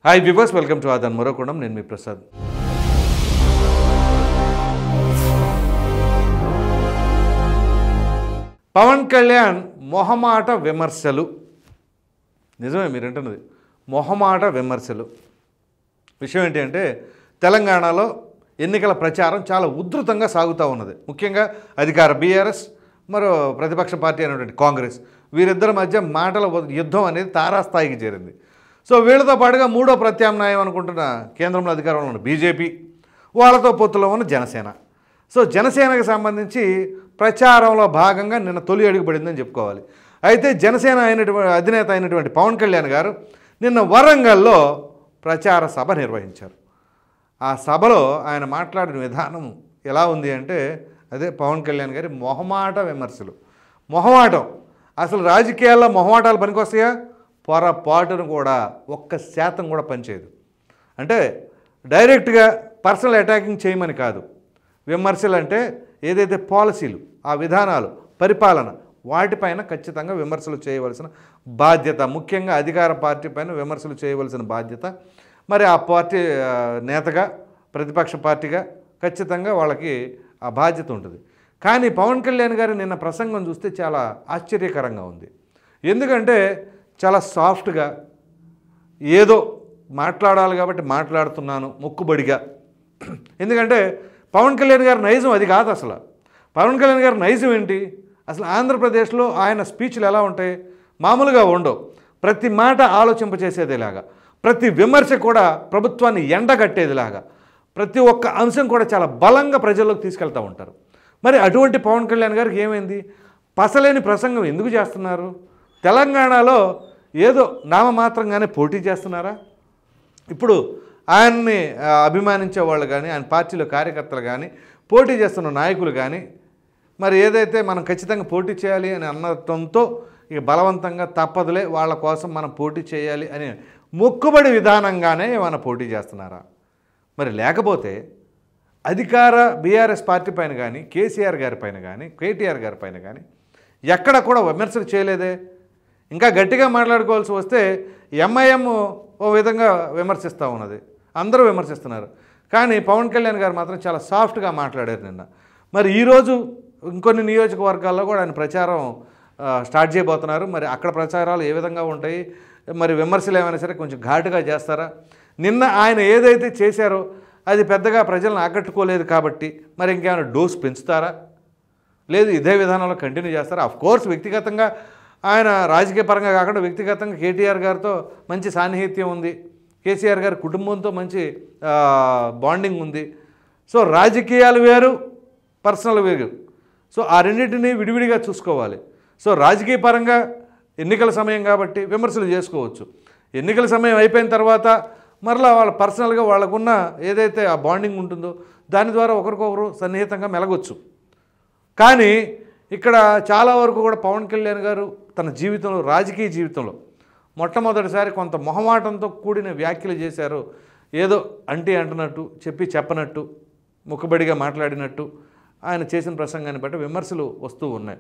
hi viewers welcome to ఆదన్ మరోకొండం నేను మీ ప్రసాద్ పవన్ కళ్యాణ్ మొహమాట విమర్శలు నిజమే మీరు అంటున్నది మొహమాట విమర్శలు విషయం ఏంటి అంటే తెలంగాణలో ఎన్నికల ప్రచారం చాలా ఉధృతంగా సాగుతూ ఉన్నది ముఖ్యంగా అధికార బీఆర్ఎస్ మరో ప్రతిపక్ష పార్టీ అయినటువంటి కాంగ్రెస్ వీరిద్దరి మధ్య మాటల యుద్ధం అనేది తారాస్థాయికి చేరింది సో వీళ్ళతో పాటుగా మూడో ప్రత్యామ్నాయం అనుకుంటున్న కేంద్రంలో అధికారంలో ఉన్న బీజేపీ వాళ్ళతో పొత్తులో ఉన్న జనసేన సో జనసేనకు సంబంధించి ప్రచారంలో భాగంగా నిన్న తొలి అడుగు పడిందని చెప్పుకోవాలి అయితే జనసేన అయినటువంటి అధినేత అయినటువంటి పవన్ కళ్యాణ్ గారు నిన్న వరంగల్లో ప్రచార సభ నిర్వహించారు ఆ సభలో ఆయన మాట్లాడిన విధానం ఎలా ఉంది అంటే అదే పవన్ కళ్యాణ్ గారి మొహమాట విమర్శలు మొహమాటం అసలు రాజకీయాల్లో మొహమాటాలు పనికొస్తాయా పొరపాటును కూడా ఒక్క శాతం కూడా పనిచేయదు అంటే డైరెక్ట్గా పర్సనల్ అటాకింగ్ చేయమని కాదు విమర్శలు అంటే ఏదైతే పాలసీలు ఆ విధానాలు పరిపాలన వాటిపైన ఖచ్చితంగా విమర్శలు చేయవలసిన బాధ్యత ముఖ్యంగా అధికార పార్టీ పైన విమర్శలు చేయవలసిన బాధ్యత మరి ఆ పార్టీ ఆ, నేతగా ప్రతిపక్ష పార్టీగా ఖచ్చితంగా వాళ్ళకి ఆ బాధ్యత ఉంటుంది కానీ పవన్ కళ్యాణ్ గారి నిన్న ప్రసంగం చూస్తే చాలా ఆశ్చర్యకరంగా ఉంది ఎందుకంటే చాలా సాఫ్ట్గా ఏదో మాట్లాడాలి కాబట్టి మాట్లాడుతున్నాను మొక్కుబడిగా ఎందుకంటే పవన్ కళ్యాణ్ గారి నైజం అది కాదు అసలు పవన్ కళ్యాణ్ గారి నైజం ఏంటి అసలు ఆంధ్రప్రదేశ్లో ఆయన స్పీచ్లు ఎలా ఉంటాయి మామూలుగా ఉండవు ప్రతి మాట ఆలోచింపచేసేదిలాగా ప్రతి విమర్శ కూడా ప్రభుత్వాన్ని ఎండగట్టేదిలాగా ప్రతి ఒక్క అంశం కూడా చాలా బలంగా ప్రజల్లోకి తీసుకెళ్తూ ఉంటారు మరి అటువంటి పవన్ కళ్యాణ్ గారికి ఏమైంది పసలేని ప్రసంగం ఎందుకు చేస్తున్నారు తెలంగాణలో ఏదో నామమాత్రంగానే పోటీ చేస్తున్నారా ఇప్పుడు ఆయన్ని ఆ, అభిమానించే వాళ్ళు కానీ ఆయన పార్టీలో కార్యకర్తలు కానీ పోటీ చేస్తున్న నాయకులు కానీ మరి ఏదైతే మనం ఖచ్చితంగా పోటీ చేయాలి అని అనడంతో ఇక బలవంతంగా తప్పదులే వాళ్ళ కోసం మనం పోటీ చేయాలి అని మొక్కుబడి విధానంగానే ఏమైనా పోటీ చేస్తున్నారా మరి లేకపోతే అధికార బీఆర్ఎస్ పార్టీ పైన కానీ కేసీఆర్ గారి పైన కానీ కేటీఆర్ గారి పైన కానీ ఎక్కడ కూడా విమర్శలు చేయలేదే ఇంకా గట్టిగా మాట్లాడుకోవాల్సి వస్తే ఎంఐఎం ఓ విధంగా విమర్శిస్తూ ఉన్నది అందరూ విమర్శిస్తున్నారు కానీ పవన్ కళ్యాణ్ గారు మాత్రం చాలా సాఫ్ట్గా మాట్లాడారు నిన్న మరి ఈరోజు ఇంకొన్ని నియోజకవర్గాల్లో కూడా ఆయన ప్రచారం ఆ, స్టార్ట్ చేయబోతున్నారు మరి అక్కడ ప్రచారాలు ఏ విధంగా ఉంటాయి మరి విమర్శలు ఏమైనా సరే కొంచెం ఘాటుగా చేస్తారా నిన్న ఆయన ఏదైతే చేశారో అది పెద్దగా ప్రజలను ఆకట్టుకోలేదు కాబట్టి మరి ఇంకేమైనా డోస్ పెంచుతారా లేదు ఇదే విధానంలో కంటిన్యూ చేస్తారా అఫ్ కోర్స్ వ్యక్తిగతంగా ఆయన రాజకీయ పరంగా కాకుండా వ్యక్తిగతంగా కేటీఆర్ గారితో మంచి సాన్నిహిత్యం ఉంది కేసీఆర్ గారి కుటుంబంతో మంచి ఆ, బాండింగ్ ఉంది సో రాజకీయాలు వేరు పర్సనల్ వేరు సో ఆ రెండింటిని విడివిడిగా చూసుకోవాలి సో రాజకీయ పరంగా ఎన్నికల సమయం కాబట్టి విమర్శలు చేసుకోవచ్చు ఎన్నికల సమయం అయిపోయిన తర్వాత మరలా వాళ్ళ పర్సనల్గా వాళ్ళకున్న ఏదైతే ఆ బాండింగ్ ఉంటుందో దాని ద్వారా ఒకరికొకరు సన్నిహితంగా మెలగొచ్చు కానీ ఇక్కడ చాలా వరకు కూడా పవన్ కళ్యాణ్ గారు తన జీవితంలో రాజకీయ జీవితంలో మొట్టమొదటిసారి కొంత మొహమాటంతో కూడిన వ్యాఖ్యలు చేశారు ఏదో అంటే అంటున్నట్టు చెప్పి చెప్పనట్టు ముఖబడిగా మాట్లాడినట్టు ఆయన చేసిన ప్రసంగాన్ని బట్టి విమర్శలు వస్తూ ఉన్నాయి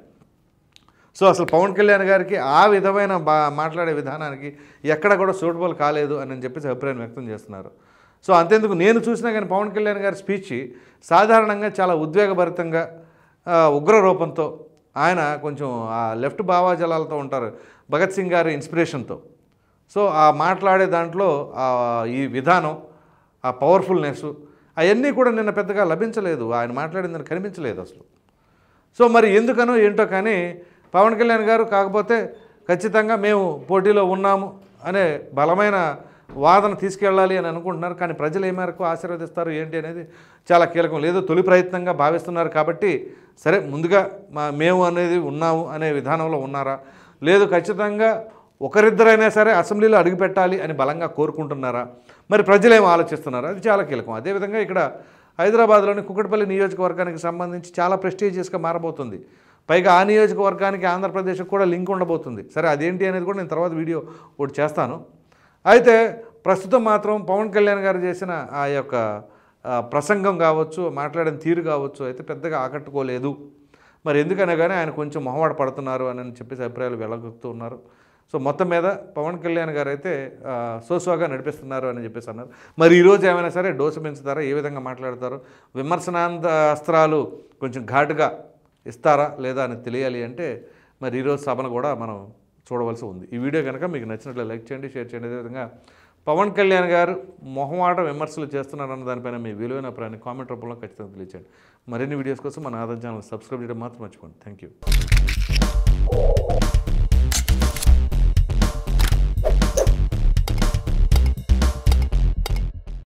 సో అసలు పవన్ కళ్యాణ్ గారికి ఆ విధమైన బా మాట్లాడే విధానానికి ఎక్కడ కూడా సూటబుల్ కాలేదు అని చెప్పేసి అభిప్రాయం వ్యక్తం చేస్తున్నారు సో అంతేందుకు నేను చూసినా కానీ పవన్ కళ్యాణ్ గారి స్పీచ్ సాధారణంగా చాలా ఉద్వేగభరితంగా ఆ, ఉగ్ర రూపంతో ఆయన కొంచెం ఆ లెఫ్ట్ భావాజలాలతో ఉంటారు భగత్ సింగ్ గారి ఇన్స్పిరేషన్తో సో ఆ మాట్లాడే దాంట్లో ఆ ఈ విధానం ఆ పవర్ఫుల్నెస్ అవన్నీ కూడా నిన్న పెద్దగా లభించలేదు ఆయన మాట్లాడిందని కనిపించలేదు అసలు సో మరి ఎందుకనో ఏంటో కానీ పవన్ కళ్యాణ్ గారు కాకపోతే ఖచ్చితంగా మేము పోటీలో ఉన్నాము అనే బలమైన వాదన తీసుకెళ్ళాలి అని అనుకుంటున్నారు కానీ ప్రజలు ఏ మేరకు ఆశీర్వదిస్తారు ఏంటి అనేది చాలా కీలకం లేదు తొలి ప్రయత్నంగా భావిస్తున్నారు కాబట్టి సరే ముందుగా మా మేము అనేది ఉన్నాము అనే విధానంలో ఉన్నారా లేదు ఖచ్చితంగా ఒకరిద్దరైనా సరే అసెంబ్లీలో అడుగుపెట్టాలి అని బలంగా కోరుకుంటున్నారా మరి ప్రజలు ఏం ఆలోచిస్తున్నారు అది చాలా కీలకం అదేవిధంగా ఇక్కడ హైదరాబాద్లోని కుక్కటిపల్లి నియోజకవర్గానికి సంబంధించి చాలా ప్రెస్టీజియస్గా మారబోతుంది పైగా ఆ నియోజకవర్గానికి ఆంధ్రప్రదేశ్కి కూడా లింక్ ఉండబోతుంది సరే అదేంటి అనేది కూడా నేను తర్వాత వీడియో ఒకటి చేస్తాను అయితే ప్రస్తుతం మాత్రం పవన్ కళ్యాణ్ గారు చేసిన ఆ యొక్క ఆ, ప్రసంగం కావచ్చు మాట్లాడిన తీరు కావచ్చు అయితే పెద్దగా ఆకట్టుకోలేదు మరి ఎందుకనే కానీ ఆయన కొంచెం మొహమాట పడుతున్నారు అని చెప్పేసి అభిప్రాయాలు వెళ్ళగొడుతూ ఉన్నారు సో మొత్తం మీద పవన్ కళ్యాణ్ గారు అయితే ఆ, సోసోగా నడిపిస్తున్నారు అని చెప్పేసి అన్నారు మరి ఈరోజు ఏమైనా సరే డోసు పెంచుతారా ఏ విధంగా మాట్లాడతారు విమర్శనాంత అస్త్రాలు కొంచెం ఘాటుగా ఇస్తారా లేదా అని తెలియాలి అంటే మరి ఈరోజు సభను కూడా మనం చూడవలసి ఉంది ఈ వీడియో కనుక మీకు నచ్చినట్లు లైక్ చేయండి షేర్ చేయండి అదేవిధంగా పవన్ కళ్యాణ్ గారు మొహమాట విమర్శలు చేస్తున్నారన్న దానిపైన మీ విలువైన అభిప్రాయాన్ని కామెంట్ రూపంలో ఖచ్చితంగా తెలియచేయండి మరిన్ని వీడియోస్ కోసం మన ఆధార్ ఛానల్ సబ్స్క్రైబ్ చేయడం మాత్రం మర్చిపోండి థ్యాంక్ యూ